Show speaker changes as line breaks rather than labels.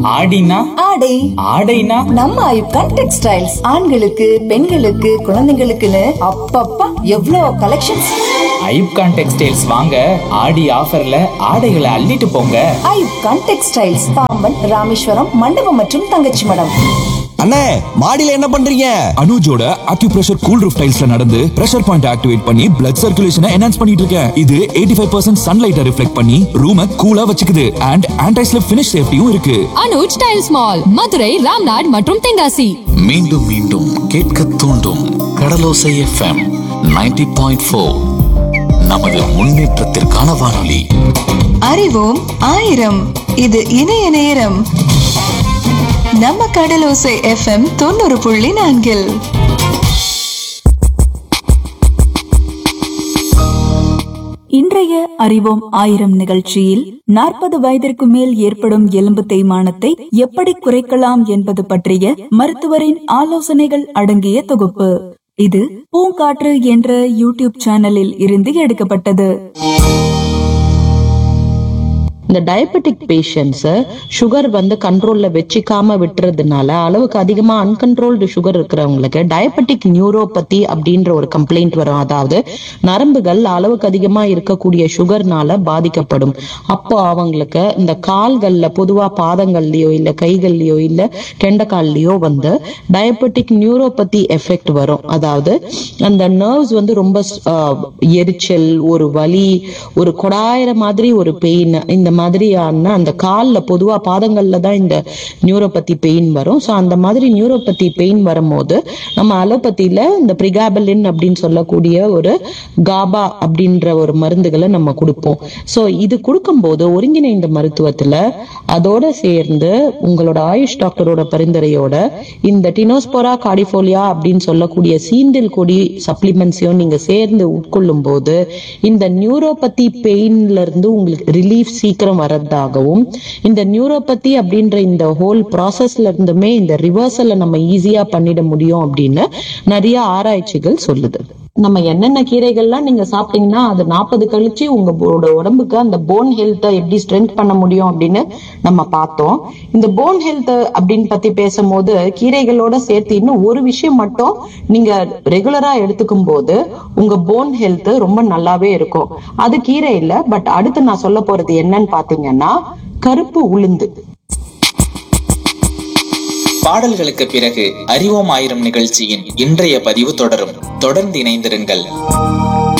ஆடினா
ஆடை
ஆடைனா
நம்ம ஐப்கான் டெக்ஸ்டைல்ஸ் ஆண்களுக்கு பெண்களுக்கு குழந்தைங்களுக்குன்னு அப்பப்பா எவ்வளோ கலெக்ஷன்ஸ்
ஐப்கான் டெக்ஸ்டைல்ஸ் வாங்க ஆடி ஆஃபர்ல ஆடைகளை அள்ளிட்டு போங்க
ஐப்கான் டெக்ஸ்டைல்ஸ் பாம்பன் ராமேஸ்வரம் மண்டபம் மற்றும் தங்கச்சி மடம்
அண்ணே மாடியில என்ன பண்றீங்க
அனுஜோட அக்யூப்ரெஷர் கூல் ரூஃப் டைல்ஸ்ல நடந்து பிரஷர் பாயிண்ட் ஆக்டிவேட் பண்ணி பிளட் சர்க்குலேஷனை என்ஹான்ஸ் பண்ணிட்டு இருக்கேன் இது 85% ஃபைவ் பர்சன்ட் சன்லைட்டை ரிஃப்ளெக்ட் பண்ணி ரூமை கூலா வச்சுக்குது அண்ட் ஆன்டி ஸ்லிப் ஃபினிஷ் சேஃப்டியும் இருக்கு
அனுஜ் டைல்ஸ் மால் மதுரை ராம்நாட் மற்றும் தென்காசி
மீண்டும் மீண்டும் கேட்க தூண்டும் கடலோசை எஃப்எம் 90.4 பாயிண்ட் ஃபோர் நமது முன்னேற்றத்திற்கான வானொலி
அறிவோம் ஆயிரம் இது இணைய நேரம் நம்ம கடலோசை எஃப்எம் தொண்ணூறு புள்ளி நான்கில்
இன்றைய அறிவோம் ஆயிரம் நிகழ்ச்சியில் நாற்பது வயதிற்கு மேல் ஏற்படும் எலும்பு தேய்மானத்தை எப்படி குறைக்கலாம் என்பது பற்றிய மருத்துவரின் ஆலோசனைகள் அடங்கிய தொகுப்பு இது பூங்காற்று என்ற யூடியூப் சேனலில் இருந்து எடுக்கப்பட்டது
இந்த டயபெட்டிக் பேஷண்ட்ஸ் சுகர் வந்து கண்ட்ரோல்ல வச்சுக்காம விட்டுறதுனால அளவுக்கு அதிகமா அன்கண்ட்ரோல்டு சுகர் இருக்கிறவங்களுக்கு டயபெட்டிக் நியூரோபதி அப்படின்ற ஒரு கம்ப்ளைண்ட் வரும் அதாவது நரம்புகள் அளவுக்கு அதிகமா இருக்கக்கூடிய சுகர்னால பாதிக்கப்படும் அப்போ அவங்களுக்கு இந்த கால்கள்ல பொதுவா பாதங்கள்லயோ இல்ல கைகள்லயோ இல்ல கெண்டக்கால்லயோ வந்து டயபெட்டிக் நியூரோபதி எஃபெக்ட் வரும் அதாவது அந்த நர்வ்ஸ் வந்து ரொம்ப ஆஹ், எரிச்சல் ஒரு வலி ஒரு கொடாயிர மாதிரி ஒரு பெயின் இந்த மாதிரியான அந்த கால்ல பொதுவா பாதங்கள்ல தான் இந்த நியூரோபதி பெயின் வரும் ஸோ அந்த மாதிரி நியூரோபதி பெயின் வரும்போது நம்ம அலோபதியில இந்த பிரிகாபலின் அப்படின்னு சொல்லக்கூடிய ஒரு காபா அப்படின்ற ஒரு மருந்துகளை நம்ம கொடுப்போம் ஸோ இது கொடுக்கும்போது ஒருங்கிணைந்த மருத்துவத்துல அதோட சேர்ந்து உங்களோட ஆயுஷ் டாக்டரோட பரிந்துரையோட இந்த டினோஸ்போரா கார்டிஃபோலியா அப்படின்னு சொல்லக்கூடிய சீந்தில் கொடி சப்ளிமெண்ட்ஸையும் நீங்க சேர்ந்து உட்கொள்ளும் போது இந்த நியூரோபதி பெயின்ல இருந்து உங்களுக்கு ரிலீஃப் சீக்கிரம் வரதாகவும் இந்த நியூரோபதி அப்படின்ற இந்த ஹோல் ப்ராசஸ்ல இருந்துமே இந்த ரிவர்சலை நம்ம ஈஸியா பண்ணிட முடியும் அப்படின்னு நிறைய ஆராய்ச்சிகள் சொல்லுது நம்ம என்னென்ன கீரைகள்லாம் நீங்க சாப்பிட்டீங்கன்னா அது நாற்பது கழிச்சு உங்களோட உடம்புக்கு அந்த போன் ஹெல்த்தை எப்படி ஸ்ட்ரென்த் பண்ண முடியும் அப்படின்னு நம்ம பார்த்தோம் இந்த போன் ஹெல்த் அப்படின்னு பத்தி பேசும்போது கீரைகளோட சேர்த்து இன்னும் ஒரு விஷயம் மட்டும் நீங்க ரெகுலரா எடுத்துக்கும் போது உங்க போன் ஹெல்த் ரொம்ப நல்லாவே இருக்கும் அது கீரை இல்ல பட் அடுத்து நான் சொல்ல போறது என்னன்னு பாத்தீங்கன்னா கருப்பு உளுந்து
பாடல்களுக்கு பிறகு அறிவோம் ஆயிரம் நிகழ்ச்சியின் இன்றைய பதிவு தொடரும் தொடர்ந்து இணைந்திருங்கள்